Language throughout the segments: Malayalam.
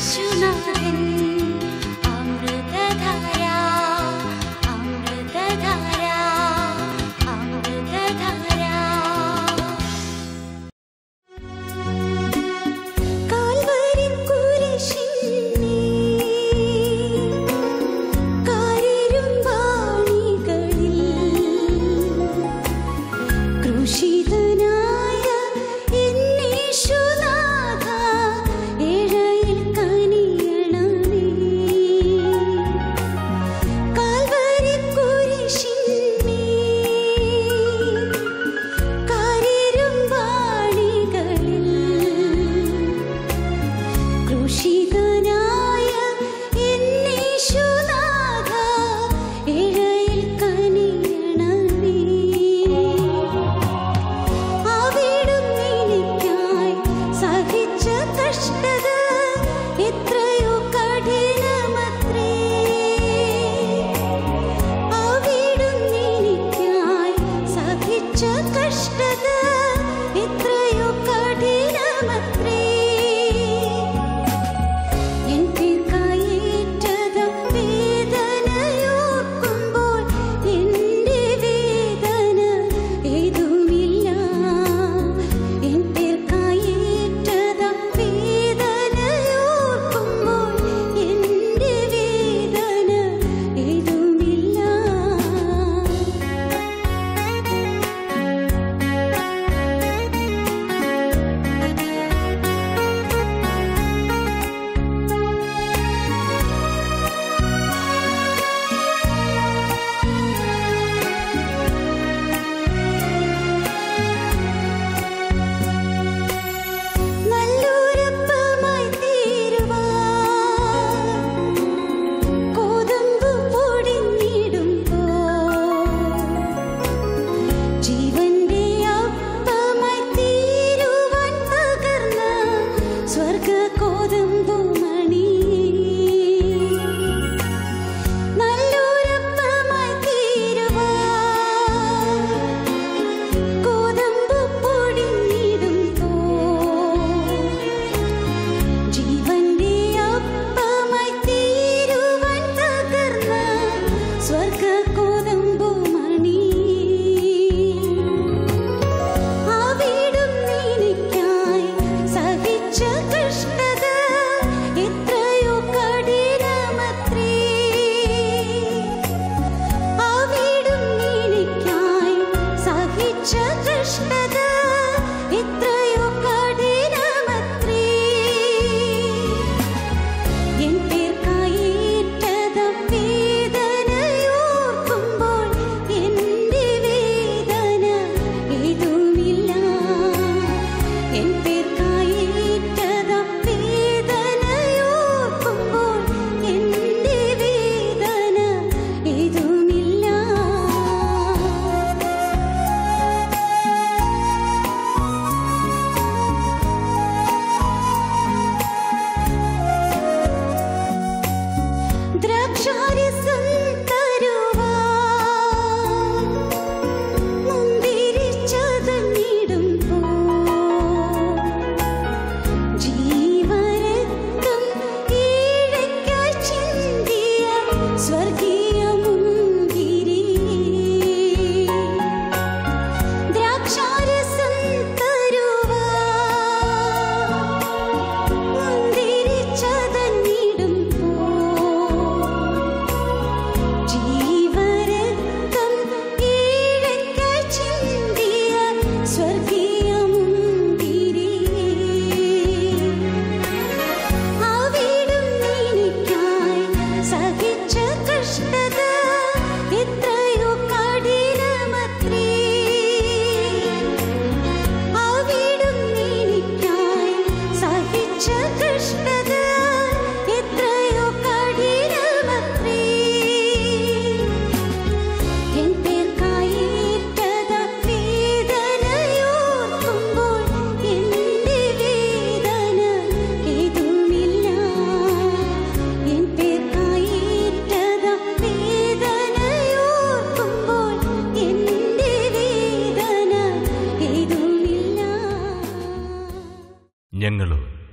യേശുനാഥൻ അമൃതധാര അമൃതധാര അമൃതധാര കാൽവരിൻ കുരിശിന്മേൽ കാരിരുമ്പാണികളിൽ ക്രൂശിതനായ എന്നീശുനാഥ ഏഴയിൽ കനിയണമേ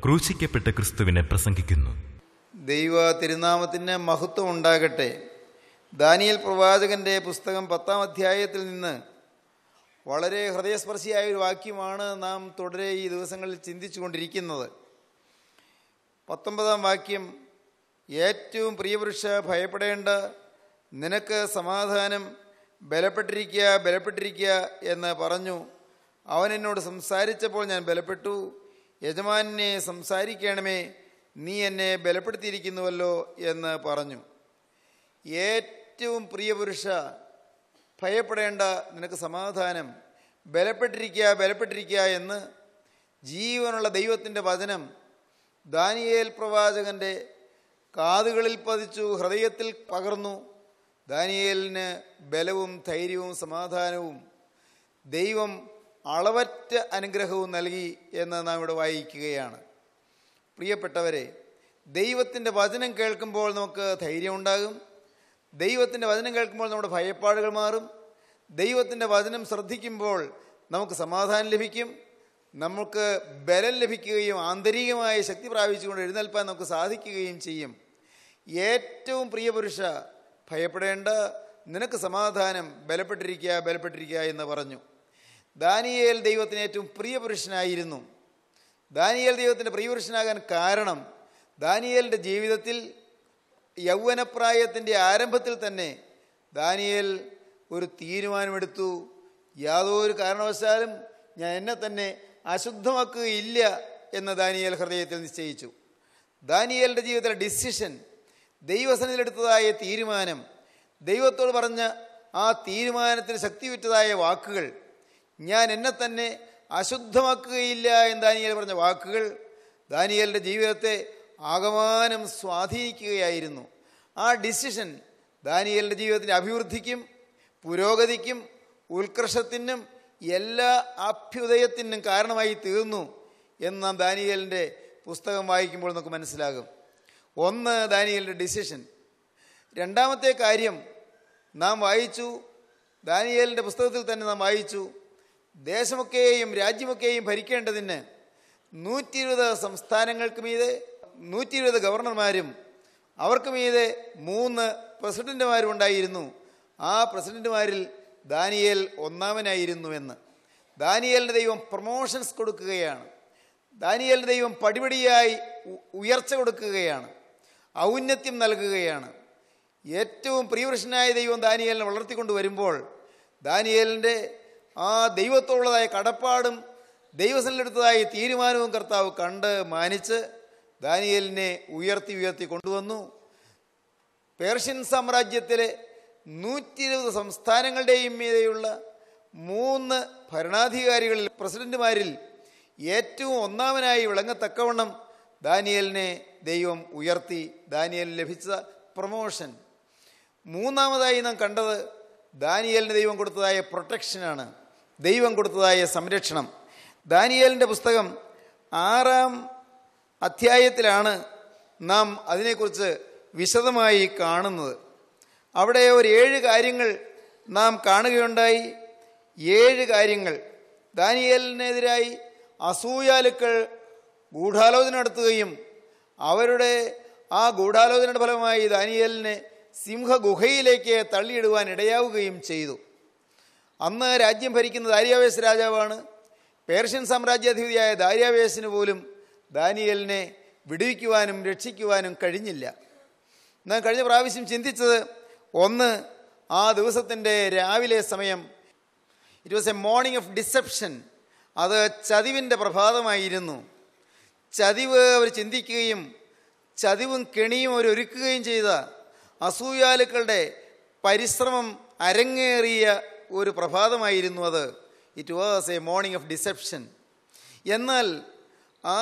ക്രൂശിക്കപ്പെട്ട ക്രിസ്തുവിനെ പ്രസംഗിക്കുന്നു ദൈവ തിരുനാമത്തിന് മഹത്വം ഉണ്ടാകട്ടെ ദാനിയൽ പ്രവാചകന്റെ പുസ്തകം പത്താം അധ്യായത്തിൽ നിന്ന് വളരെ ഹൃദയസ്പർശിയായ ഒരു വാക്യമാണ് നാം തുടരെ ഈ ദിവസങ്ങളിൽ ചിന്തിച്ചു കൊണ്ടിരിക്കുന്നത് പത്തൊമ്പതാം വാക്യം ഏറ്റവും പ്രിയപുരുഷ ഭയപ്പെടേണ്ട നിനക്ക് സമാധാനം ബലപ്പെട്ടിരിക്കുക ബലപ്പെട്ടിരിക്കുക എന്ന് പറഞ്ഞു അവൻ എന്നോട് സംസാരിച്ചപ്പോൾ ഞാൻ ബലപ്പെട്ടു യജമാനെ സംസാരിക്കണമേ നീ എന്നെ ബലപ്പെടുത്തിയിരിക്കുന്നുവല്ലോ എന്ന് പറഞ്ഞു ഏറ്റവും പ്രിയപുരുഷ ഭയപ്പെടേണ്ട നിനക്ക് സമാധാനം ബലപ്പെട്ടിരിക്കുക ബലപ്പെട്ടിരിക്കുക എന്ന് ജീവനുള്ള ദൈവത്തിൻ്റെ വചനം ദാനിയേൽ പ്രവാചകൻ്റെ കാതുകളിൽ പതിച്ചു ഹൃദയത്തിൽ പകർന്നു ദാനിയേലിന് ബലവും ധൈര്യവും സമാധാനവും ദൈവം അളവറ്റ അനുഗ്രഹവും നൽകി എന്ന് നാം ഇവിടെ വായിക്കുകയാണ് പ്രിയപ്പെട്ടവരെ ദൈവത്തിൻ്റെ വചനം കേൾക്കുമ്പോൾ നമുക്ക് ധൈര്യം ഉണ്ടാകും ദൈവത്തിൻ്റെ വചനം കേൾക്കുമ്പോൾ നമ്മുടെ ഭയപ്പാടുകൾ മാറും ദൈവത്തിൻ്റെ വചനം ശ്രദ്ധിക്കുമ്പോൾ നമുക്ക് സമാധാനം ലഭിക്കും നമുക്ക് ബലം ലഭിക്കുകയും ആന്തരികമായ ശക്തി പ്രാപിച്ചുകൊണ്ട് എഴുന്നേൽപ്പാൻ നമുക്ക് സാധിക്കുകയും ചെയ്യും ഏറ്റവും പ്രിയപുരുഷ ഭയപ്പെടേണ്ട നിനക്ക് സമാധാനം ബലപ്പെട്ടിരിക്കുക ബലപ്പെട്ടിരിക്കുക എന്ന് പറഞ്ഞു ദാനിയേൽ ദൈവത്തിന് ഏറ്റവും പ്രിയപുരുഷനായിരുന്നു ദാനിയേൽ ദൈവത്തിൻ്റെ പ്രിയപുരുഷനാകാൻ കാരണം ദാനിയേലിൻ്റെ ജീവിതത്തിൽ യൗവനപ്രായത്തിൻ്റെ ആരംഭത്തിൽ തന്നെ ദാനിയേൽ ഒരു തീരുമാനമെടുത്തു യാതൊരു കാരണവശാലും ഞാൻ എന്നെ തന്നെ അശുദ്ധമാക്കുകയില്ല എന്ന് ദാനിയേൽ ഹൃദയത്തിൽ നിശ്ചയിച്ചു ദാനിയേലിൻ്റെ ജീവിതത്തിലെ ഡിസിഷൻ ദൈവസനത്തിലെടുത്തതായ തീരുമാനം ദൈവത്തോട് പറഞ്ഞ ആ തീരുമാനത്തിന് ശക്തിയുറ്റതായ വാക്കുകൾ ഞാൻ എന്നെ തന്നെ അശുദ്ധമാക്കുകയില്ല എന്ന് ദാനിയേൽ പറഞ്ഞ വാക്കുകൾ ദാനിയേലിൻ്റെ ജീവിതത്തെ ആകമാനം സ്വാധീനിക്കുകയായിരുന്നു ആ ഡിസിഷൻ ദാനിയേലിൻ്റെ ജീവിതത്തിൻ്റെ അഭിവൃദ്ധിക്കും പുരോഗതിക്കും ഉത്കർഷത്തിനും എല്ലാ അഭ്യുദയത്തിനും കാരണമായി തീർന്നു എന്ന് നാം ദാനിയേലിൻ്റെ പുസ്തകം വായിക്കുമ്പോൾ നമുക്ക് മനസ്സിലാകും ഒന്ന് ദാനിയേലിൻ്റെ ഡിസിഷൻ രണ്ടാമത്തെ കാര്യം നാം വായിച്ചു ദാനിയേലിൻ്റെ പുസ്തകത്തിൽ തന്നെ നാം വായിച്ചു ദേശമൊക്കെയും രാജ്യമൊക്കെയും ഭരിക്കേണ്ടതിന് നൂറ്റി ഇരുപത് സംസ്ഥാനങ്ങൾക്ക് മീതെ നൂറ്റി ഇരുപത് ഗവർണർമാരും അവർക്ക് മീതെ മൂന്ന് പ്രസിഡന്റുമാരും ഉണ്ടായിരുന്നു ആ പ്രസിഡന്റുമാരിൽ ദാനിയേൽ ഒന്നാമനായിരുന്നു എന്ന് ദാനിയേലിൻ്റെ ദൈവം പ്രൊമോഷൻസ് കൊടുക്കുകയാണ് ദാനിയേലിൻ്റെ ദൈവം പടിപടിയായി ഉ- ഉയർച്ച കൊടുക്കുകയാണ് ഔന്നത്യം നൽകുകയാണ് ഏറ്റവും പ്രിയപുരുഷനായ ദൈവം ദാനിയേലിനെ വളർത്തിക്കൊണ്ട് വരുമ്പോൾ ദാനിയേലിൻ്റെ ആ ദൈവത്തോടുള്ളതായ കടപ്പാടും ദൈവസനിലെടുത്തതായ തീരുമാനവും കർത്താവ് കണ്ട് മാനിച്ച് ദാനിയേലിനെ ഉയർത്തി ഉയർത്തി കൊണ്ടുവന്നു പേർഷ്യൻ സാമ്രാജ്യത്തിലെ നൂറ്റി ഇരുപത് സംസ്ഥാനങ്ങളുടെയും മീതെയുള്ള മൂന്ന് ഭരണാധികാരികളിൽ പ്രസിഡന്റുമാരിൽ ഏറ്റവും ഒന്നാമനായി വിളങ്ങത്തക്കവണ്ണം ദാനിയലിനെ ദൈവം ഉയർത്തി ദാനിയലിന് ലഭിച്ച പ്രൊമോഷൻ മൂന്നാമതായി നാം കണ്ടത് ദാനിയലിന് ദൈവം കൊടുത്തതായ പ്രൊട്ടക്ഷനാണ് ദൈവം കൊടുത്തതായ സംരക്ഷണം ദാനിയലിൻ്റെ പുസ്തകം ആറാം അധ്യായത്തിലാണ് നാം അതിനെക്കുറിച്ച് വിശദമായി കാണുന്നത് അവിടെ ഒരു ഏഴ് കാര്യങ്ങൾ നാം കാണുകയുണ്ടായി ഏഴ് കാര്യങ്ങൾ ദാനിയേലിനെതിരായി അസൂയാലുക്കൾ ഗൂഢാലോചന നടത്തുകയും അവരുടെ ആ ഗൂഢാലോചനയുടെ ഫലമായി ദാനിയേലിനെ സിംഹഗുഹയിലേക്ക് തള്ളിയിടുവാൻ ഇടയാവുകയും ചെയ്തു അന്ന് രാജ്യം ഭരിക്കുന്ന ദാര്യാവേശ രാജാവാണ് പേർഷ്യൻ സാമ്രാജ്യാധിപതിയായ ദാര്യാവേശിന് പോലും ദാനിയലിനെ വിടുവിക്കുവാനും രക്ഷിക്കുവാനും കഴിഞ്ഞില്ല നാം കഴിഞ്ഞ പ്രാവശ്യം ചിന്തിച്ചത് ഒന്ന് ആ ദിവസത്തിൻ്റെ രാവിലെ സമയം it was a morning of deception അത് ചതിവിൻ്റെ പ്രഭാതമായിരുന്നു ചതിവ് അവർ ചിന്തിക്കുകയും ചതിവും കെണിയും അവർ ഒരുക്കുകയും ചെയ്ത അസൂയാലുക്കളുടെ പരിശ്രമം അരങ്ങേറിയ ഒരു പ്രഭാതമായിരുന്നു അത് it was a morning of deception എന്നാൽ ആ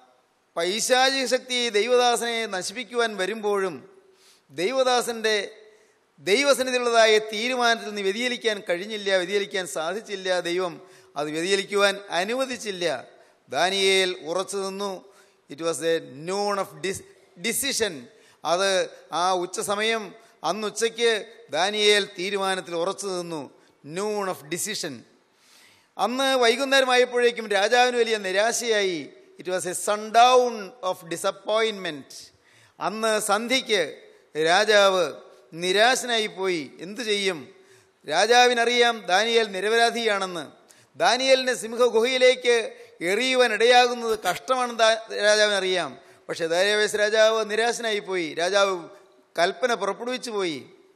പൈശാചിക ശക്തി ദൈവദാസനെ നശിപ്പിക്കുവാൻ വരുമ്പോഴും ദൈവദാസൻ്റെ ദൈവസന്നിധിയുള്ളതായ തീരുമാനത്തിൽ നിന്ന് വ്യതിചലിക്കാൻ കഴിഞ്ഞില്ല വ്യതിചലിക്കാൻ സാധിച്ചില്ല ദൈവം അത് വ്യതിചലിക്കുവാൻ അനുവദിച്ചില്ല ദാനിയേൽ ഉറച്ചു നിന്നു it was a noon of dis decision അത് ആ ഉച്ച സമയം അന്ന് ഉച്ചയ്ക്ക് ദാനിയേൽ തീരുമാനത്തിൽ ഉറച്ചു നിന്നു നോൺ ഓഫ് ഡിസിഷൻ അന്ന് വൈകുന്നേരമായപ്പോഴേക്കും രാജാവിന് വലിയ നിരാശയായി it was a sundown of disappointment അന്ന് സന്ധ്യയ്ക്ക് രാജാവ് നിരാശനായി പോയി എന്തു ചെയ്യും രാജാവിനറിയാം ദാനിയേൽ നിരപരാധിയാണെന്ന് ദാനിയേലിനെ സിംഹഗുഹയിലേക്ക് എറിയുവാൻ ഇടയാകുന്നത് കഷ്ടമാണെന്ന് ദാ- രാജാവിനറിയാം പക്ഷേ ദാരിയാവേശ രാജാവ് നിരാശനായി പോയി രാജാവ് കൽപ്പന പുറപ്പെടുവിച്ചു പോയി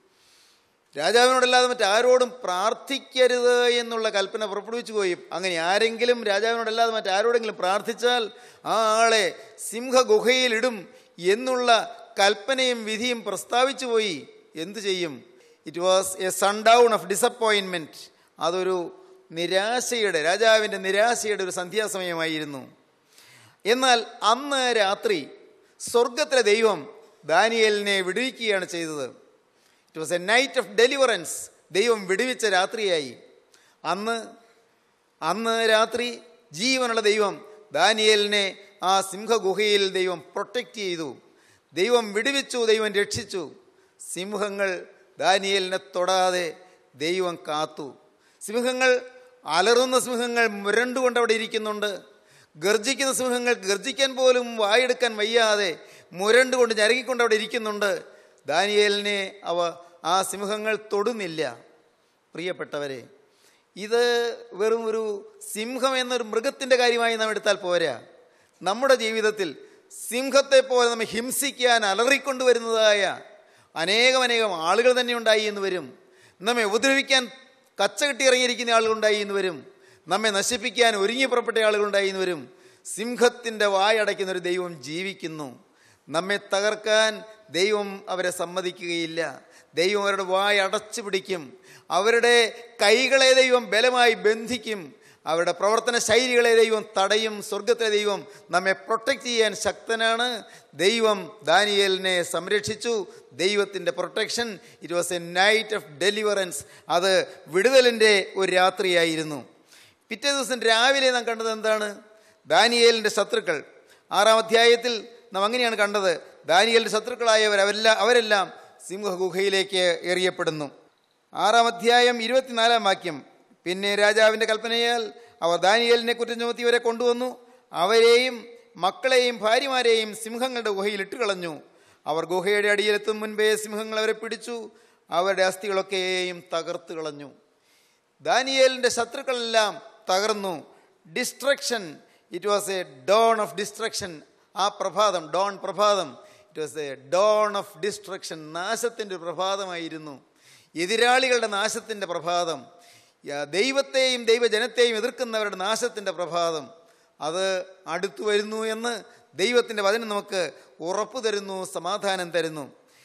രാജാവിനോടല്ലാതെ മറ്റാരോടും പ്രാർത്ഥിക്കരുത് എന്നുള്ള കൽപ്പന പുറപ്പെടുവിച്ചു പോയി അങ്ങനെ ആരെങ്കിലും രാജാവിനോടല്ലാതെ മറ്റാരോടെങ്കിലും പ്രാർത്ഥിച്ചാൽ ആ ആളെ സിംഹഗുഹയിലിടും എന്നുള്ള കൽപ്പനയും വിധിയും പ്രസ്താവിച്ചു പോയി എന്തു ചെയ്യും it was a sundown of disappointment അതൊരു നിരാശയുടെ രാജാവിൻ്റെ നിരാശയുടെ ഒരു സന്ധ്യാസമയമായിരുന്നു എന്നാൽ അന്ന് രാത്രി സ്വർഗത്തിലെ ദൈവം ദാനിയേലിനെ വിടുവിക്കുകയാണ് ചെയ്തത് it was a night of deliverance ദൈവം വിടുവിച്ച രാത്രിയായി അന്ന് അന്ന് രാത്രി ജീവനുള്ള ദൈവം ദാനിയേലിനെ ആ സിംഹഗുഹയിൽ ദൈവം പ്രൊട്ടക്റ്റ് ചെയ്തു ദൈവം വിടുവിച്ചു ദൈവം രക്ഷിച്ചു സിംഹങ്ങൾ ദാനിയേലിനെ തൊടാതെ ദൈവം കാത്തു സിംഹങ്ങൾ അലറുന്ന സിംഹങ്ങൾ മുരണ്ടുകൊണ്ട് അവിടെ ഇരിക്കുന്നുണ്ട് ഗർജിക്കുന്ന സിംഹങ്ങൾ ഗർജിക്കാൻ പോലും വായെടുക്കാൻ വയ്യാതെ മുരണ്ടുകൊണ്ട് ഞരങ്ങിക്കൊണ്ട് അവിടെ ഇരിക്കുന്നുണ്ട് ദാനിയേലിനെ അവ ആ സിംഹങ്ങൾ തൊടുന്നില്ല പ്രിയപ്പെട്ടവരെ ഇത് വെറും ഒരു സിംഹം എന്നൊരു മൃഗത്തിൻ്റെ കാര്യമായി നാം എടുത്താൽ പോരാ നമ്മുടെ ജീവിതത്തിൽ സിംഹത്തെ പോലെ നമ്മെ ഹിംസിക്കാൻ അലറിക്കൊണ്ടുവരുന്നതായ അനേകം അനേകം ആളുകൾ തന്നെ ഉണ്ടായി എന്ന് വരും നമ്മെ ഉപദ്രവിക്കാൻ കച്ച കെട്ടി ഇറങ്ങിയിരിക്കുന്ന ആളുകളുണ്ടായി എന്ന് വരും നമ്മെ നശിപ്പിക്കാൻ ഒരുങ്ങി പുറപ്പെട്ട ആളുകളുണ്ടായി എന്ന് വരും സിംഹത്തിൻ്റെ വായടയ്ക്കുന്ന ഒരു ദൈവം ജീവിക്കുന്നു നമ്മെ തകർക്കാൻ ദൈവം അവരെ സമ്മതിക്കുകയില്ല ദൈവം അവരുടെ വായ അടച്ചു പിടിക്കും അവരുടെ കൈകളെ ദൈവം ബലമായി ബന്ധിക്കും അവരുടെ പ്രവർത്തന ശൈലികളെ ദൈവം തടയും സ്വർഗത്തിലെ ദൈവം നമ്മെ പ്രൊട്ടക്റ്റ് ചെയ്യാൻ ശക്തനാണ് ദൈവം ദാനിയേലിനെ സംരക്ഷിച്ചു ദൈവത്തിൻ്റെ protection it was a night of deliverance അത് വിടുതലിൻ്റെ ഒരു രാത്രിയായിരുന്നു പിറ്റേ ദിവസം രാവിലെ നാം കണ്ടത് എന്താണ് ദാനിയേലിൻ്റെ ശത്രുക്കൾ ആറാം അധ്യായത്തിൽ നാം അങ്ങനെയാണ് കണ്ടത് ദാനിയേലിൻ്റെ ശത്രുക്കളായവർ അവരെല്ലാം അവരെല്ലാം സിംഹഗുഹയിലേക്ക് എറിയപ്പെടുന്നു ആറാം അധ്യായം ഇരുപത്തിനാലാം വാക്യം പിന്നെ രാജാവിൻ്റെ കൽപ്പനയാൽ അവർ ദാനിയേലിനെ കുറ്റം ചുമത്തിയവരെ കൊണ്ടുവന്നു അവരെയും മക്കളെയും ഭാര്യമാരെയും സിംഹങ്ങളുടെ ഗുഹയിൽ ഇട്ടുകളഞ്ഞു അവർ ഗുഹയുടെ അടിയിലെത്തും മുൻപേ സിംഹങ്ങൾ അവരെ പിടിച്ചു അവരുടെ അസ്ഥികളൊക്കെയും തകർത്ത് കളഞ്ഞു ദാനിയേലിൻ്റെ ശത്രുക്കളെല്ലാം തകർന്നു destruction it was a dawn of destruction ആ പ്രഭാതം ഡോൺ പ്രഭാതം it was a dawn of destruction നാശത്തിൻ്റെ ഒരു പ്രഭാതമായിരുന്നു എതിരാളികളുടെ നാശത്തിൻ്റെ പ്രഭാതം യ- ദൈവത്തെയും ദൈവജനത്തെയും എതിർക്കുന്നവരുടെ നാശത്തിൻ്റെ പ്രഭാതം അത് അടുത്തു വരുന്നു എന്ന് ദൈവത്തിൻ്റെ വചനം നമുക്ക് ഉറപ്പ് തരുന്നു സമാധാനം തരുന്നു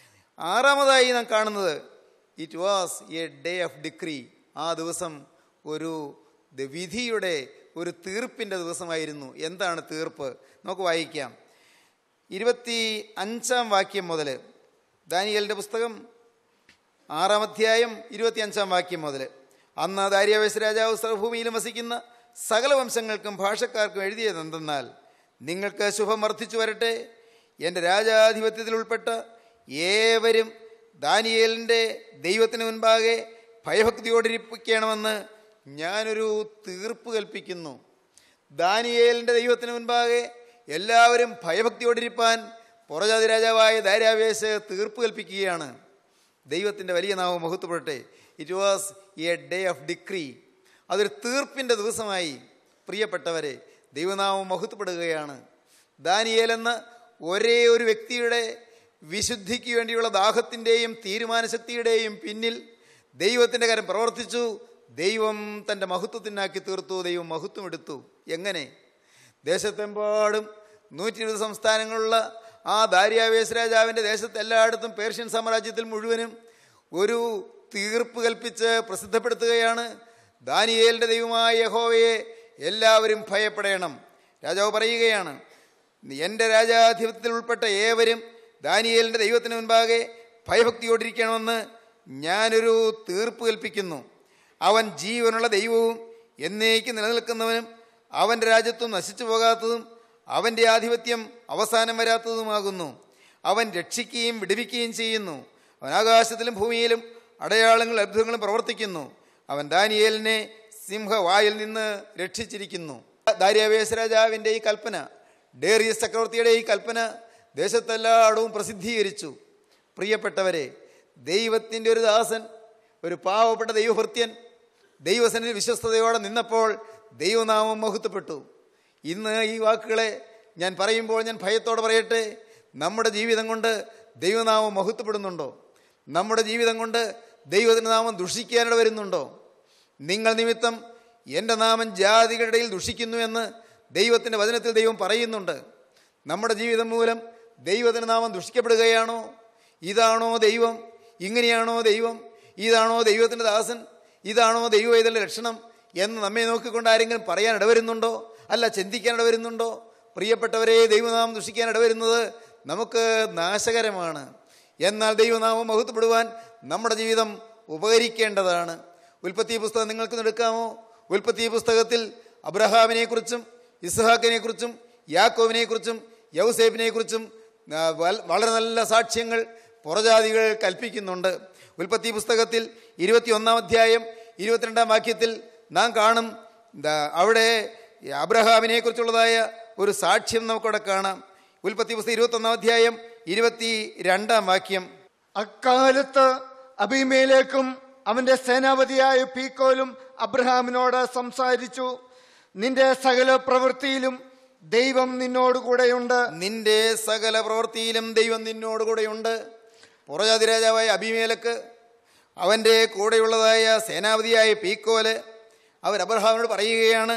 ആറാമതായി നാം കാണുന്നത് it was a day of decree ആ ദിവസം ഒരു ദ- വിധിയുടെ ഒരു തീർപ്പിൻ്റെ ദിവസമായിരുന്നു എന്താണ് തീർപ്പ് നമുക്ക് വായിക്കാം ഇരുപത്തി അഞ്ചാം വാക്യം മുതൽ ദാനിയലിൻ്റെ പുസ്തകം ആറാം അധ്യായം ഇരുപത്തി അഞ്ചാം വാക്യം മുതൽ അന്ന് ദാര്യാവേശ രാജാവ് സർവഭൂമിയിലും വസിക്കുന്ന സകല വംശങ്ങൾക്കും ഭാഷക്കാർക്കും എഴുതിയത് എന്തെന്നാൽ നിങ്ങൾക്ക് ശുഭം വർദ്ധിച്ചു വരട്ടെ എൻ്റെ രാജാധിപത്യത്തിൽ ഉൾപ്പെട്ട ഏവരും ദാനിയേലിൻ്റെ ദൈവത്തിന് മുൻപാകെ ഭയഭക്തിയോടിരിപ്പിക്കണമെന്ന് ഞാനൊരു തീർപ്പ് കൽപ്പിക്കുന്നു ദാനിയേലിൻ്റെ ദൈവത്തിന് മുൻപാകെ എല്ലാവരും ഭയഭക്തിയോടിരിപ്പാൻ പുറജാതി രാജാവായ ദാര്യാവേശ തീർപ്പ് കൽപ്പിക്കുകയാണ് ദൈവത്തിൻ്റെ വലിയ നാമം മഹത്വപ്പെടട്ടെ it was a day of decree അതൊരു തീർപ്പിൻ്റെ ദിവസമായി പ്രിയപ്പെട്ടവരെ ദൈവനാമം മഹത്വപ്പെടുകയാണ് ദാനിയേൽ എന്ന ഒരേ ഒരു വ്യക്തിയുടെ വിശുദ്ധിക്ക് വേണ്ടിയുള്ള ദാഹത്തിൻ്റെയും തീരുമാനശക്തിയുടെയും പിന്നിൽ ദൈവത്തിൻ്റെ കാര്യം പ്രവർത്തിച്ചു ദൈവം തൻ്റെ മഹത്വത്തിനാക്കി തീർത്തു ദൈവം മഹത്വം എടുത്തു എങ്ങനെ ദേശത്തെമ്പാടും നൂറ്റി ഇരുപത് സംസ്ഥാനങ്ങളുള്ള ആ ദാര്യാവേശ രാജാവിൻ്റെ ദേശത്ത് എല്ലായിടത്തും പേർഷ്യൻ സാമ്രാജ്യത്തിൽ മുഴുവനും ഒരു തീർപ്പ് കൽപ്പിച്ച് പ്രസിദ്ധപ്പെടുത്തുകയാണ് ദാനിയേലിൻ്റെ ദൈവമായ യഹോവയെ എല്ലാവരും ഭയപ്പെടണം രാജാവ് പറയുകയാണ് എൻ്റെ രാജാധിപത്യത്തിൽ ഉൾപ്പെട്ട ഏവരും ദാനിയേലിൻ്റെ ദൈവത്തിന് മുൻപാകെ ഭയഭക്തിയോടിരിക്കണമെന്ന് ഞാനൊരു തീർപ്പ് കൽപ്പിക്കുന്നു അവൻ ജീവനുള്ള ദൈവവും എന്നേക്ക് നിലനിൽക്കുന്നവനും അവൻ്റെ രാജ്യത്വം നശിച്ചു പോകാത്തതും അവൻ്റെ ആധിപത്യം അവസാനം വരാത്തതുമാകുന്നു അവൻ രക്ഷിക്കുകയും വിടുവിക്കുകയും ചെയ്യുന്നു അവൻ ആകാശത്തിലും ഭൂമിയിലും അടയാളങ്ങളും അത്ഭുതങ്ങളും പ്രവർത്തിക്കുന്നു അവൻ ദാനിയേലിനെ സിംഹവായിൽ നിന്ന് രക്ഷിച്ചിരിക്കുന്നു ദാര്യാവേശ രാജാവിൻ്റെ ഈ കൽപ്പന ഡേറിയസ് ചക്രവർത്തിയുടെ ഈ കൽപ്പന ദേശത്തെല്ലായിടവും പ്രസിദ്ധീകരിച്ചു പ്രിയപ്പെട്ടവരെ ദൈവത്തിൻ്റെ ഒരു ദാസൻ ഒരു പാവപ്പെട്ട ദൈവഭൃത്യൻ ദൈവസന്നിധി വിശ്വസ്തയോടെ നിന്നപ്പോൾ ദൈവനാമം മഹത്വപ്പെട്ടു ഇന്ന് ഈ വാക്കുകളെ ഞാൻ പറയുമ്പോൾ ഞാൻ ഭയത്തോടെ പറയട്ടെ നമ്മുടെ ജീവിതം കൊണ്ട് ദൈവനാമം മഹത്വപ്പെടുന്നുണ്ടോ നമ്മുടെ ജീവിതം കൊണ്ട് ദൈവത്തിൻ്റെ നാമം ദുഷിക്കാനിട വരുന്നുണ്ടോ നിങ്ങൾ നിമിത്തം എൻ്റെ നാമം ജാതികളുടെ ഇടയിൽ ദുഷിക്കുന്നു എന്ന് ദൈവത്തിൻ്റെ വചനത്തിൽ ദൈവം പറയുന്നുണ്ട് നമ്മുടെ ജീവിതം മൂലം ദൈവത്തിൻ്റെ നാമം ദുഷിക്കപ്പെടുകയാണോ ഇതാണോ ദൈവം ഇങ്ങനെയാണോ ദൈവം ഇതാണോ ദൈവത്തിൻ്റെ ദാസൻ ഇതാണോ ദൈവവേദയുടെ ലക്ഷണം എന്ന് നമ്മെ നോക്കിക്കൊണ്ട് ആരെങ്കിലും പറയാൻ ഇടവരുന്നുണ്ടോ അല്ല ചിന്തിക്കാൻ ഇടവരുന്നുണ്ടോ പ്രിയപ്പെട്ടവരെ ദൈവനാമം ദുഷിക്കാൻ ഇടവരുന്നത് നമുക്ക് നാശകരമാണ് എന്നാൽ ദൈവനാമം മഹത്വപ്പെടുവാൻ നമ്മുടെ ജീവിതം ഉപകരിക്കേണ്ടതാണ് ഉൽപ്പത്തി പുസ്തകം നിങ്ങൾക്ക് എടുക്കാമോ ഉൽപ്പത്തി പുസ്തകത്തിൽ അബ്രഹാമിനെക്കുറിച്ചും ഇസ്ഹാക്കിനെക്കുറിച്ചും യാക്കോവിനെക്കുറിച്ചും യൗസേബിനെക്കുറിച്ചും ആ, വൽ- വളരെ നല്ല സാക്ഷ്യങ്ങൾ പുറജാതികൾ കൽപ്പിക്കുന്നുണ്ട് ഉൽപ്പത്തി പുസ്തകത്തിൽ ഇരുപത്തിയൊന്നാം അധ്യായം ഇരുപത്തിരണ്ടാം വാക്യത്തിൽ നാം കാണും ദാ അവിടെ അബ്രഹാമിനെ കുറിച്ചുള്ളതായ ഒരു സാക്ഷ്യം നമുക്കവിടെ കാണാം ഉൽപ്പത്തി പുസ്തകം ഇരുപത്തൊന്നാം അധ്യായം ഇരുപത്തി രണ്ടാം വാക്യം അക്കാലത്ത് അഭിമേലേക്കും അവന്റെ സേനാപതിയായ പീക്കോലും അബ്രഹാമിനോട് സംസാരിച്ചു നിന്റെ സകല പ്രവൃത്തിയിലും ദൈവം നിന്നോട് കൂടെയുണ്ട് നിന്റെ സകല പ്രവൃത്തിയിലും ദൈവം നിന്നോട് കൂടെയുണ്ട് പുറജാതി രാജാവായ അഭിമേലക്ക് അവൻ്റെ കൂടെയുള്ളതായ സേനാപതിയായ പീക്കോല് അവർ അബ്രഹാമിനോട് പറയുകയാണ്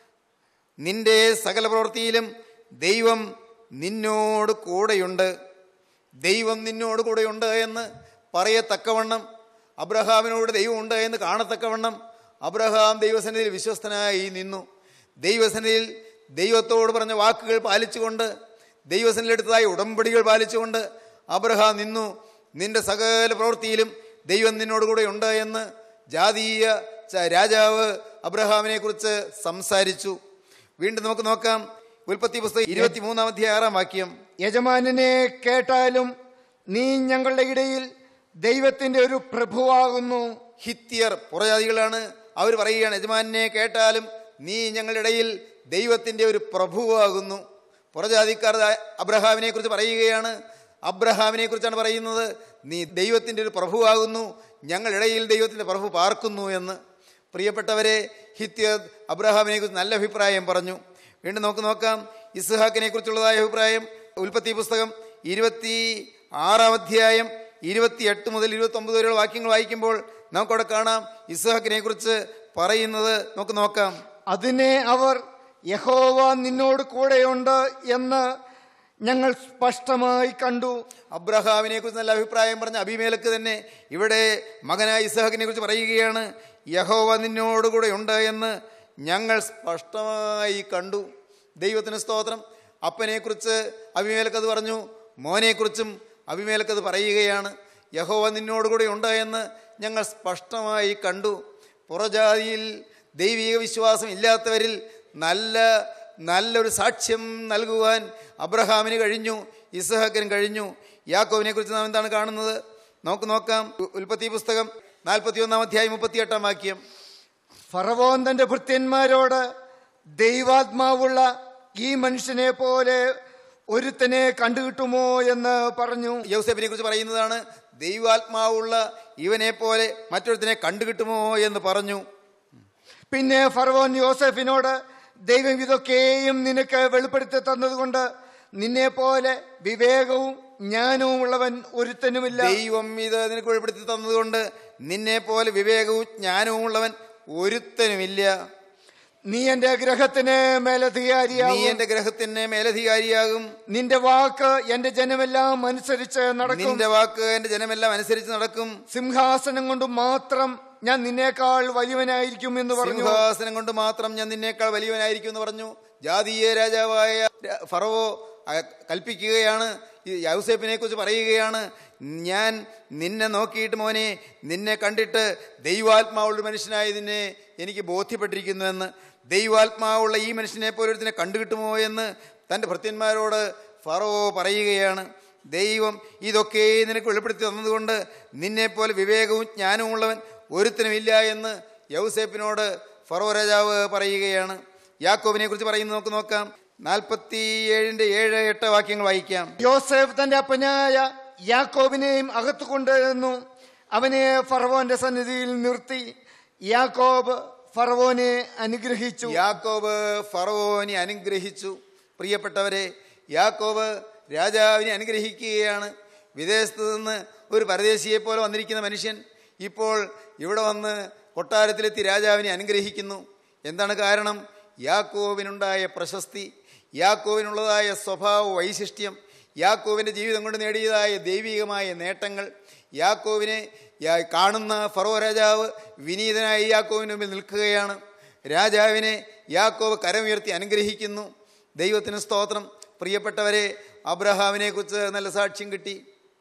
നിന്റെ സകല പ്രവൃത്തിയിലും ദൈവം നിന്നോട് കൂടെയുണ്ട് ദൈവം നിന്നോട് കൂടെയുണ്ട് എന്ന് പറയത്തക്കവണ്ണം അബ്രഹാമിനോട് ദൈവമുണ്ട് എന്ന് കാണത്തക്കവണ്ണം അബ്രഹാം ദൈവസന്നിധിയിൽ വിശ്വസ്തനായി നിന്നു ദൈവസന്നിധിയിൽ ദൈവത്തോട് പറഞ്ഞ വാക്കുകൾ പാലിച്ചുകൊണ്ട് ദൈവസന്നിധിയിൽ എടുത്തതായ ഉടമ്പടികൾ പാലിച്ചുകൊണ്ട് അബ്രഹാം നിന്നു നിന്റെ സകല പ്രവൃത്തിയിലും ദൈവം നിന്നോട് കൂടെ ഉണ്ട് എന്ന് ജാതീയ ച- രാജാവ് അബ്രഹാമിനെ കുറിച്ച് സംസാരിച്ചു വീണ്ടും നമുക്ക് നോക്കാം ഉൽപ്പത്തി പുസ്തകം ഇരുപത്തിമൂന്നാം അധ്യായ ആറാം വാക്യം യജമാനനെ കേട്ടാലും നീ ഞങ്ങളുടെ ഇടയിൽ ദൈവത്തിന്റെ ഒരു പ്രഭുവാകുന്നു ഹിത്യർ പുറജാതികളാണ് അവർ പറയുകയാണ് യജമാനെ കേട്ടാലും നീ ഞങ്ങളുടെ ഇടയിൽ ദൈവത്തിൻ്റെ ഒരു പ്രഭുവാകുന്നു പുറജാതിക്കാർ അബ്രഹാമിനെ കുറിച്ച് പറയുകയാണ് അബ്രഹാമിനെ കുറിച്ചാണ് പറയുന്നത് നീ ദൈവത്തിൻ്റെ ഒരു പ്രഭുവാകുന്നു ഞങ്ങളിടയിൽ ദൈവത്തിൻ്റെ പ്രഭു പാർക്കുന്നു എന്ന് പ്രിയപ്പെട്ടവരെ ഹിത്യർ അബ്രഹാമിനെ കുറിച്ച് നല്ല അഭിപ്രായം പറഞ്ഞു വീണ്ടും നമുക്ക് നോക്കാം ഇസ്ഹാക്കിനെ കുറിച്ചുള്ളതായ അഭിപ്രായം ഉൽപ്പത്തി പുസ്തകം ഇരുപത്തി ആറാം അധ്യായം ഇരുപത്തിയെട്ട് മുതൽ ഇരുപത്തി ഒമ്പത് വരെയുള്ള വാക്യങ്ങൾ വായിക്കുമ്പോൾ നമുക്കവിടെ കാണാം ഇസ്ഹാക്കിനെ കുറിച്ച് പറയുന്നത് നമുക്ക് നോക്കാം അതിനെ അവർ യഹോവ നിന്നോട് കൂടെയുണ്ട് എന്ന് ഞങ്ങൾ സ്പഷ്ടമായി കണ്ടു അബ്രഹാമിനെ കുറിച്ച് നല്ല അഭിപ്രായം പറഞ്ഞ അഭിമേലക്ക് തന്നെ ഇവിടെ മകനായ ഇസ്ഹാക്കിനെ കുറിച്ച് പറയുകയാണ് യഹോവ നിന്നോടുകൂടെ ഉണ്ട് എന്ന് ഞങ്ങൾ സ്പഷ്ടമായി കണ്ടു ദൈവത്തിന് സ്തോത്രം അപ്പനെക്കുറിച്ച് അഭിമേലക്ക് അത് പറഞ്ഞു മോനെക്കുറിച്ചും അഭിമേലക്ക് അത് പറയുകയാണ് യഹോവ നിന്നോടുകൂടെ ഉണ്ട് എന്ന് ഞങ്ങൾ സ്പഷ്ടമായി കണ്ടു പുറജാതിയിൽ ദൈവിക വിശ്വാസം ഇല്ലാത്തവരിൽ നല്ല നല്ലൊരു സാക്ഷ്യം നൽകുവാൻ അബ്രഹാമിന് കഴിഞ്ഞു ഇസ്ഹാക്കിന് കഴിഞ്ഞു യാക്കോവിനെ കുറിച്ച് നാം എന്താണ് കാണുന്നത് നമുക്ക് നോക്കാം ഉ- ഉൽപ്പത്തി പുസ്തകം നാൽപ്പത്തി ഒന്നാം അധ്യായം മുപ്പത്തിയെട്ടാം വാക്യം ഫറവോൻ തന്റെ ഭൃത്യന്മാരോട് ദൈവാത്മാവുള്ള ഈ മനുഷ്യനെ പോലെ ഒരുത്തനെ കണ്ടുകിട്ടുമോ എന്ന് പറഞ്ഞു യൗസേപ്പിനെ കുറിച്ച് പറയുന്നതാണ് ദൈവാത്മാവുള്ള ഇവനെ പോലെ മറ്റൊരുത്തിനെ കണ്ടുകിട്ടുമോ എന്ന് പറഞ്ഞു പിന്നെ ഫറവോൻ യോസെഫിനോട് ദൈവം ഇതൊക്കെയും നിനക്ക് വെളിപ്പെടുത്തി തന്നതുകൊണ്ട് നിന്നെ പോലെ വിവേകവും ജ്ഞാനവും ഉള്ളവൻ ഒരുത്തനുമില്ല ദൈവം ഇത് നിനക്ക് വെളിപ്പെടുത്തി തന്നതുകൊണ്ട് നിന്നെ പോലെ വിവേകവും ജ്ഞാനവും ഉള്ളവൻ ഒരുത്തനുമില്ല നീ എന്റെ ഗ്രഹത്തിന് നീ മേലധികാരിയാവും എന്റെ ഗ്രഹത്തിന് മേലധികാരിയാകും നിന്റെ വാക്ക് എന്റെ ജനമെല്ലാം അനുസരിച്ച് നടക്കും നിന്റെ വാക്ക് എന്റെ ജനമെല്ലാം അനുസരിച്ച് നടക്കും സിംഹാസനം കൊണ്ട് മാത്രം ഞാൻ നിന്നേക്കാൾ വലിയവനായിരിക്കും എന്ന് പറഞ്ഞു സിംഹാസനം കൊണ്ട് മാത്രം ഞാൻ നിന്നേക്കാൾ വലിയവനായിരിക്കും എന്ന് പറഞ്ഞു ജാതീയ രാജാവായ ര- ഫറവോ അ- കൽപ്പിക്കുകയാണ് ഈ യൗസേപ്പിനെ കുറിച്ച് പറയുകയാണ് ഞാൻ നിന്നെ നോക്കിയിട്ട് മോനെ നിന്നെ കണ്ടിട്ട് ദൈവാത്മാവുള്ള മനുഷ്യനായി നിന്നെ എനിക്ക് ബോധ്യപ്പെട്ടിരിക്കുന്നു എന്ന് ദൈവാത്മാവുള്ള ഈ മനുഷ്യനെ പോലെ ഒരുത്തിനെ കണ്ടുകിട്ടുമോ എന്ന് തൻ്റെ ഭൃത്യന്മാരോട് ഫറവോ പറയുകയാണ് ദൈവം ഇതൊക്കെ നിനക്ക് വെളിപ്പെടുത്തി തന്നതുകൊണ്ട് നിന്നെപ്പോലെ വിവേകവും ജ്ഞാനവും ഉള്ളവൻ ഒരുത്തനുമില്ല എന്ന് യൗസേപ്പിനോട് ഫറോ രാജാവ് പറയുകയാണ് യാക്കോബിനെ കുറിച്ച് പറയുന്നത് നമുക്ക് നോക്കാം നാൽപ്പത്തി ഏഴിൻ്റെ ഏഴ് എട്ട് വാക്യങ്ങൾ വായിക്കാം യോസേഫ് തന്റെ അപ്പനായ യാക്കോബിനെയും അകത്തു കൊണ്ടുവന്നു അവനെ ഫറവോന്റെ സന്നിധിയിൽ നിർത്തി യാക്കോബ് ഫറവോനെ അനുഗ്രഹിച്ചു യാക്കോബ് ഫറവോനെ അനുഗ്രഹിച്ചു പ്രിയപ്പെട്ടവരെ യാക്കോബ് രാജാവിനെ അനുഗ്രഹിക്കുകയാണ് വിദേശത്ത് നിന്ന് ഒരു പരദേശിയെ പോലെ വന്നിരിക്കുന്ന മനുഷ്യൻ ഇപ്പോൾ ഇവിടെ വന്ന് കൊട്ടാരത്തിലെത്തി രാജാവിനെ അനുഗ്രഹിക്കുന്നു എന്താണ് കാരണം യാക്കോവിനുണ്ടായ പ്രശസ്തി യാക്കോവിനുള്ളതായ സ്വഭാവ വൈശിഷ്ട്യം യാക്കോവിൻ്റെ ജീവിതം കൊണ്ട് നേടിയതായ ദൈവികമായ നേട്ടങ്ങൾ യാക്കോവിനെ യാ- കാണുന്ന ഫറോ രാജാവ് വിനീതനായി യാക്കോവിന് മുമ്പിൽ നിൽക്കുകയാണ് രാജാവിനെ യാക്കോവ് കരമുയർത്തി അനുഗ്രഹിക്കുന്നു ദൈവത്തിന് സ്തോത്രം പ്രിയപ്പെട്ടവരെ അബ്രഹാമിനെ കുറിച്ച് നല്ല സാക്ഷ്യം കിട്ടി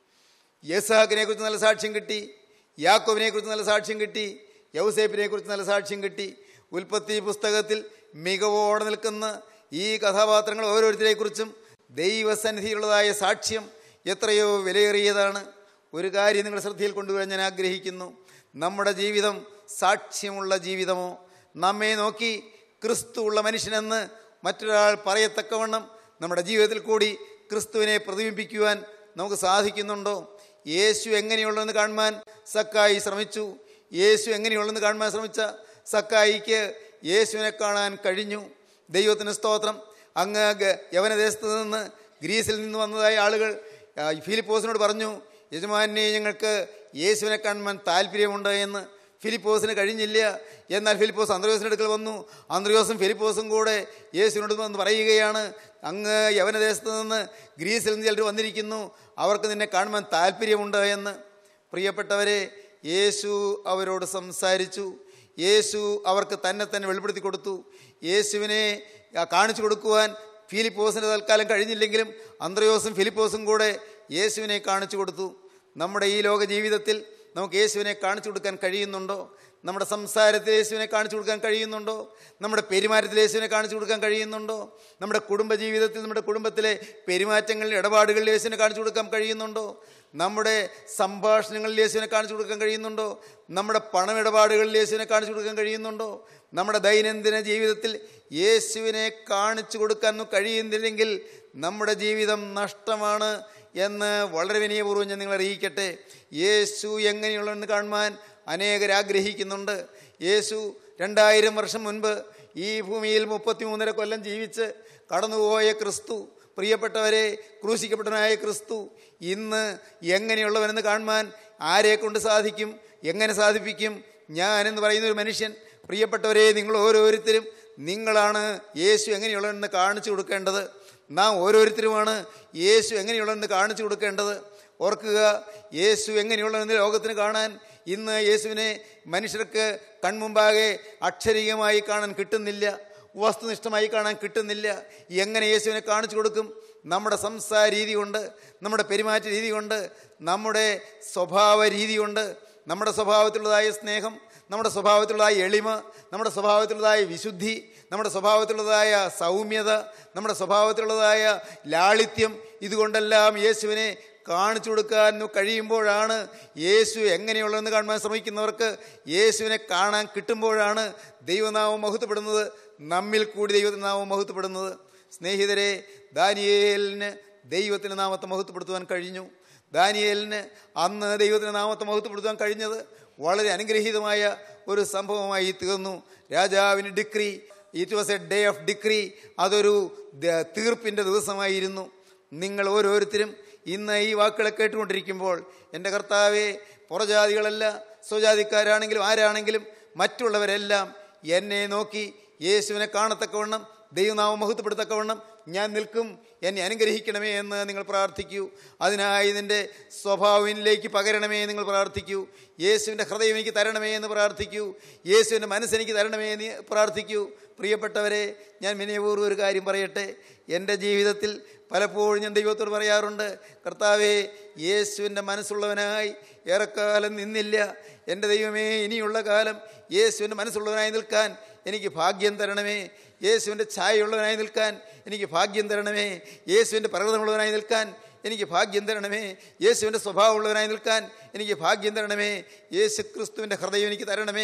യസാഖിനെ കുറിച്ച് നല്ല സാക്ഷ്യം കിട്ടി യാക്കോവിനെ കുറിച്ച് നല്ല സാക്ഷ്യം കിട്ടി യൗസേപ്പിനെ കുറിച്ച് നല്ല സാക്ഷ്യം കിട്ടി ഉൽപ്പത്തി പുസ്തകത്തിൽ മികവോടെ നിൽക്കുന്ന ഈ കഥാപാത്രങ്ങൾ ഓരോരുത്തരെ കുറിച്ചും ദൈവസന്നിധിയിലുള്ളതായ സാക്ഷ്യം എത്രയോ വിലയേറിയതാണ് ഒരു കാര്യം നിങ്ങൾ ശ്രദ്ധയിൽ കൊണ്ടുവരാൻ ഞാൻ ആഗ്രഹിക്കുന്നു നമ്മുടെ ജീവിതം സാക്ഷ്യമുള്ള ജീവിതമോ നമ്മെ നോക്കി ക്രിസ്തു ഉള്ള മനുഷ്യനെന്ന് മറ്റൊരാൾ പറയത്തക്കവണ്ണം നമ്മുടെ ജീവിതത്തിൽ കൂടി ക്രിസ്തുവിനെ പ്രതിബിംബിക്കുവാൻ നമുക്ക് സാധിക്കുന്നുണ്ടോ യേശു എങ്ങനെയുള്ളതെന്ന് കാണുവാൻ സക്കായി ശ്രമിച്ചു യേശു എങ്ങനെയുള്ളതെന്ന് കാണുവാൻ ശ്രമിച്ച സക്കായിക്ക് യേശുവിനെ കാണാൻ കഴിഞ്ഞു ദൈവത്തിന് സ്തോത്രം അങ്ങ് ഗ- യവനദേശത്ത് നിന്ന് ഗ്രീസിൽ നിന്ന് വന്നതായ ആളുകൾ ആ, ഫിലിപ്പോസിനോട് പറഞ്ഞു യജമാനെ ഞങ്ങൾക്ക് യേശുവിനെ കാണുവാൻ താല്പര്യമുണ്ട് എന്ന് ഫിലിപ്പോസിന് കഴിഞ്ഞില്ല എന്നാൽ ഫിലിപ്പോസ് അന്ത്രയോസിൻ്റെ അടുക്കൽ വന്നു അന്ത്രയോസും ഫിലിപ്പോസും കൂടെ യേശുവിനോട് വന്ന് പറയുകയാണ് അങ്ങ് യവനദേശത്ത് നിന്ന് ഗ്രീസിൽ നിന്ന് ചിലർ വന്നിരിക്കുന്നു അവർക്ക് നിന്നെ കാണുവാൻ താല്പര്യമുണ്ട് എന്ന് പ്രിയപ്പെട്ടവരെ യേശു അവരോട് സംസാരിച്ചു യേശു അവർക്ക് തന്നെ തന്നെ വെളിപ്പെടുത്തി കൊടുത്തു യേശുവിനെ ആ, കാണിച്ചു കൊടുക്കുവാൻ ഫിലിപ്പോസിന് തൽക്കാലം കഴിഞ്ഞില്ലെങ്കിലും അന്ത്രയോസും ഫിലിപ്പോസും കൂടെ യേശുവിനെ കാണിച്ചു കൊടുത്തു നമ്മുടെ ഈ ലോക ജീവിതത്തിൽ നമുക്ക് യേശുവിനെ കാണിച്ചു കൊടുക്കാൻ കഴിയുന്നുണ്ടോ നമ്മുടെ സംസാരത്തിൽ യേശുവിനെ കാണിച്ചു കൊടുക്കാൻ കഴിയുന്നുണ്ടോ നമ്മുടെ പെരുമാറ്റത്തിൽ യേശുവിനെ കാണിച്ചു കൊടുക്കാൻ കഴിയുന്നുണ്ടോ നമ്മുടെ കുടുംബ ജീവിതത്തിൽ നമ്മുടെ കുടുംബത്തിലെ പെരുമാറ്റങ്ങളിൽ ഇടപാടുകളിൽ യേശുവിനെ കാണിച്ചു കൊടുക്കാൻ കഴിയുന്നുണ്ടോ നമ്മുടെ സംഭാഷണങ്ങളിൽ യേശുവിനെ കാണിച്ചു കൊടുക്കാൻ കഴിയുന്നുണ്ടോ നമ്മുടെ പണമിടപാടുകളിൽ യേശുവിനെ കാണിച്ചു കൊടുക്കാൻ കഴിയുന്നുണ്ടോ നമ്മുടെ ദൈനംദിന ജീവിതത്തിൽ യേശുവിനെ കാണിച്ചു കൊടുക്കാൻ കഴിയുന്നില്ലെങ്കിൽ നമ്മുടെ ജീവിതം നഷ്ടമാണ് എന്ന് വളരെ വിനയപൂർവ്വം ഞാൻ നിങ്ങളെ അറിയിക്കട്ടെ യേശു എങ്ങനെയുള്ളതെന്ന് കാണുവാൻ അനേകർ ആഗ്രഹിക്കുന്നുണ്ട് യേശു രണ്ടായിരം വർഷം മുൻപ് ഈ ഭൂമിയിൽ മുപ്പത്തി മൂന്നര കൊല്ലം ജീവിച്ച് കടന്നുപോയ ക്രിസ്തു പ്രിയപ്പെട്ടവരെ ക്രൂശിക്കപ്പെട്ടവനായ ക്രിസ്തു ഇന്ന് എങ്ങനെയുള്ളവനെന്ന് കാണുവാൻ ആരെ കൊണ്ട് സാധിക്കും എങ്ങനെ സാധിപ്പിക്കും ഞാൻ എന്ന് പറയുന്ന ഒരു മനുഷ്യൻ പ്രിയപ്പെട്ടവരെ നിങ്ങൾ ഓരോരുത്തരും നിങ്ങളാണ് യേശു എങ്ങനെയുള്ളതെന്ന് കാണിച്ചു കൊടുക്കേണ്ടത് നാം ഓരോരുത്തരുമാണ് യേശു എങ്ങനെയുള്ളതെന്ന് കാണിച്ചു കൊടുക്കേണ്ടത് ഓർക്കുക യേശു എങ്ങനെയുള്ളതെന്ന് ലോകത്തിന് കാണാൻ ഇന്ന് യേശുവിനെ മനുഷ്യർക്ക് കൺമുമ്പാകെ അക്ഷരീയമായി കാണാൻ കിട്ടുന്നില്ല വസ്തുനിഷ്ഠമായി കാണാൻ കിട്ടുന്നില്ല എങ്ങനെ യേശുവിനെ കാണിച്ചു കൊടുക്കും നമ്മുടെ സംസാര രീതി കൊണ്ട് നമ്മുടെ പെരുമാറ്റ രീതി കൊണ്ട് നമ്മുടെ സ്വഭാവ രീതി കൊണ്ട് നമ്മുടെ സ്വഭാവത്തിലുള്ളതായ സ്നേഹം നമ്മുടെ സ്വഭാവത്തിലുള്ളതായ എളിമ നമ്മുടെ സ്വഭാവത്തിലുള്ളതായ വിശുദ്ധി നമ്മുടെ സ്വഭാവത്തിലുള്ളതായ സൗമ്യത നമ്മുടെ സ്വഭാവത്തിലുള്ളതായ ലാളിത്യം ഇതുകൊണ്ടെല്ലാം യേശുവിനെ കാണിച്ചു കൊടുക്കാൻ കഴിയുമ്പോഴാണ് യേശു എങ്ങനെയുള്ളതെന്ന് കാണുവാൻ ശ്രമിക്കുന്നവർക്ക് യേശുവിനെ കാണാൻ കിട്ടുമ്പോഴാണ് ദൈവനാമം മഹത്വപ്പെടുന്നത് നമ്മിൽ കൂടി ദൈവനാമം മഹത്വപ്പെടുന്നത് സ്നേഹിതരെ ദാനിയേലിന് ദൈവത്തിൻ്റെ നാമത്തെ മഹത്വപ്പെടുത്തുവാൻ കഴിഞ്ഞു ദാനിയേലിന് അന്ന് ദൈവത്തിൻ്റെ നാമത്തെ മഹത്വപ്പെടുത്താൻ കഴിഞ്ഞത് വളരെ അനുഗ്രഹീതമായ ഒരു സംഭവമായി തീർന്നു രാജാവിന് decree it was a day of decree അതൊരു ദ- തീർപ്പിൻ്റെ ദിവസമായിരുന്നു നിങ്ങൾ ഓരോരുത്തരും ഇന്ന് ഈ വാക്കുകളെ കേട്ടുകൊണ്ടിരിക്കുമ്പോൾ എൻ്റെ കർത്താവെ പുറജാതികളല്ല സ്വജാതിക്കാരാണെങ്കിലും ആരാണെങ്കിലും മറ്റുള്ളവരെല്ലാം എന്നെ നോക്കി യേശുവിനെ കാണത്തക്കവണ്ണം ദൈവനാമം മഹത്വപ്പെടുത്തക്കവണ്ണം ഞാൻ നിൽക്കും എന്നെ അനുഗ്രഹിക്കണമേ എന്ന് നിങ്ങൾ പ്രാർത്ഥിക്കൂ അതിനായി നിൻ്റെ സ്വഭാവത്തിലേക്ക് പകരണമേ എന്ന് നിങ്ങൾ പ്രാർത്ഥിക്കൂ യേശുവിൻ്റെ ഹൃദയം എനിക്ക് തരണമേ എന്ന് പ്രാർത്ഥിക്കൂ യേശുവിൻ്റെ മനസ്സെനിക്ക് തരണമേ എന്ന് പ്രാർത്ഥിക്കൂ പ്രിയപ്പെട്ടവരെ ഞാൻ വിനയപൂർവ്വം ഒരു കാര്യം പറയട്ടെ എൻ്റെ ജീവിതത്തിൽ പലപ്പോഴും ഞാൻ ദൈവത്തോട് പറയാറുണ്ട് കർത്താവേ യേശുവിൻ്റെ മനസ്സുള്ളവനായി ഏറെക്കാലം നിന്നില്ല എൻ്റെ ദൈവമേ ഇനിയുള്ള കാലം യേശുവിൻ്റെ മനസ്സുള്ളവനായി നിൽക്കാൻ എനിക്ക് ഭാഗ്യം തരണമേ യേശുവിൻ്റെ ഛായയുള്ളവനായി നിൽക്കാൻ എനിക്ക് ഭാഗ്യം തരണമേ യേശുവിൻ്റെ പ്രകൃതമുള്ളവനായി നിൽക്കാൻ എനിക്ക് ഭാഗ്യം തരണമേ യേശുവിൻ്റെ സ്വഭാവമുള്ളവനായി നിൽക്കാൻ എനിക്ക് ഭാഗ്യം തരണമേ യേശു ക്രിസ്തുവിൻ്റെ ഹൃദയം എനിക്ക് തരണമേ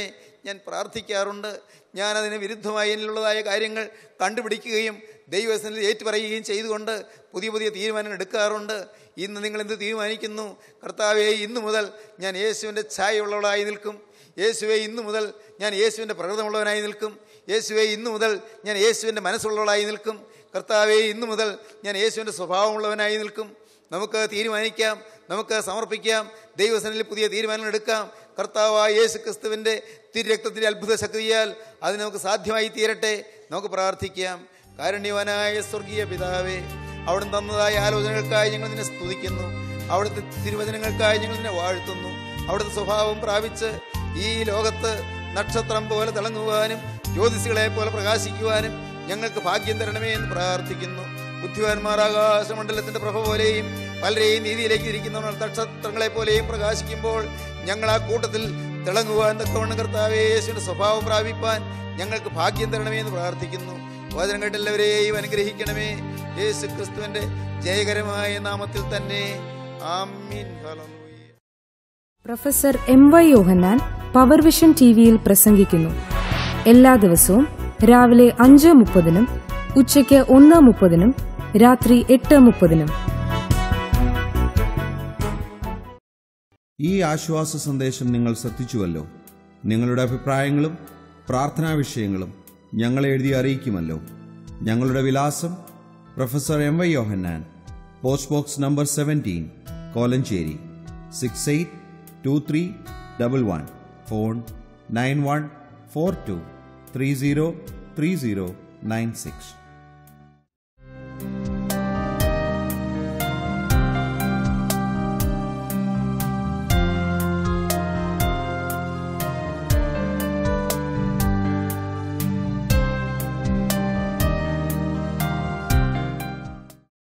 ഞാൻ പ്രാർത്ഥിക്കാറുണ്ട് ഞാനതിന് വിരുദ്ധമായി എന്നിലുള്ളതായ കാര്യങ്ങൾ കണ്ടുപിടിക്കുകയും ദൈവസനിൽ ഏറ്റുപറയുകയും ചെയ്തുകൊണ്ട് പുതിയ പുതിയ തീരുമാനങ്ങൾ എടുക്കാറുണ്ട് ഇന്ന് നിങ്ങൾ എന്ത് തീരുമാനിക്കുന്നു കർത്താവെ ഇന്നു മുതൽ ഞാൻ യേശുവിൻ്റെ ഛായയുള്ളവളായി നിൽക്കും യേശുവെ ഇന്നു മുതൽ ഞാൻ യേശുവിൻ്റെ പ്രകൃതമുള്ളവനായി നിൽക്കും യേശുവെ ഇന്നു മുതൽ ഞാൻ യേശുവിൻ്റെ മനസ്സുള്ളവളായി നിൽക്കും കർത്താവെ ഇന്നു മുതൽ ഞാൻ യേശുവിൻ്റെ സ്വഭാവമുള്ളവനായി നിൽക്കും നമുക്ക് തീരുമാനിക്കാം നമുക്ക് സമർപ്പിക്കാം ദൈവസനിൽ പുതിയ തീരുമാനങ്ങൾ എടുക്കാം കർത്താവായ യേശു ക്രിസ്തുവിൻ്റെ തിരുരക്തത്തിൻ്റെ അത്ഭുത ശക്തിയാൽ അത് നമുക്ക് സാധ്യമായി തീരട്ടെ നമുക്ക് പ്രാർത്ഥിക്കാം കാരുണ്യവാനായ സ്വർഗീയ പിതാവേ അവിടുന്ന് തന്നതായ ആലോചനകൾക്കായി ഞങ്ങൾ നിന്നെ സ്തുതിക്കുന്നു അവിടുത്തെ തിരുവചനങ്ങൾക്കായി ഞങ്ങൾ നിന്നെ വാഴ്ത്തുന്നു അവിടുത്തെ സ്വഭാവം പ്രാപിച്ച് ഈ ലോകത്ത് നക്ഷത്രം പോലെ തിളങ്ങുവാനും ജ്യോതിഷികളെ പോലെ പ്രകാശിക്കുവാനും ഞങ്ങൾക്ക് ഭാഗ്യം തരണമേ എന്ന് പ്രാർത്ഥിക്കുന്നു ബുദ്ധിമാന്മാർ ആകാശമണ്ഡലത്തിന്റെ പ്രഭ പോലെയും പലരെയും നീതിയിലേക്ക് ഇരിക്കുന്നവർ നക്ഷത്രങ്ങളെ പോലെയും പ്രകാശിക്കുമ്പോൾ ഞങ്ങൾ ആ കൂട്ടത്തിൽ തിളങ്ങുവാൻ തക്കവണ്ണം കർത്താവേ യേശുവിന്റെ സ്വഭാവം പ്രാപിപ്പാൻ ഞങ്ങൾക്ക് ഭാഗ്യം തരണമേ എന്ന് പ്രാർത്ഥിക്കുന്നു വചനം കേട്ടെല്ലാവരെയും അനുഗ്രഹിക്കണമേ യേശു ക്രിസ്തുവിന്റെ ജയകരമായ നാമത്തിൽ തന്നെ ആമീൻ ഹല്ലേലൂയ professor M Y Yohannan power vision T വിയിൽ പ്രസംഗിക്കുന്നു എല്ലാ ദിവസവും രാവിലെ അഞ്ച് മുപ്പതിനും ഉച്ചയ്ക്ക് ഒന്ന് മുപ്പതിനും രാത്രി എട്ട് മുപ്പതിനും ഈ ആശ്വാസ സന്ദേശം നിങ്ങൾ ശ്രദ്ധിച്ചുവല്ലോ നിങ്ങളുടെ അഭിപ്രായങ്ങളും പ്രാർത്ഥനാ വിഷയങ്ങളും ഞങ്ങളെ എഴുതി അറിയിക്കുമല്ലോ ഞങ്ങളുടെ വിലാസം professor M Y Yohannan post box number seventeen Kolenchery six eight two three double one phone nine one four two three zero three zero nine six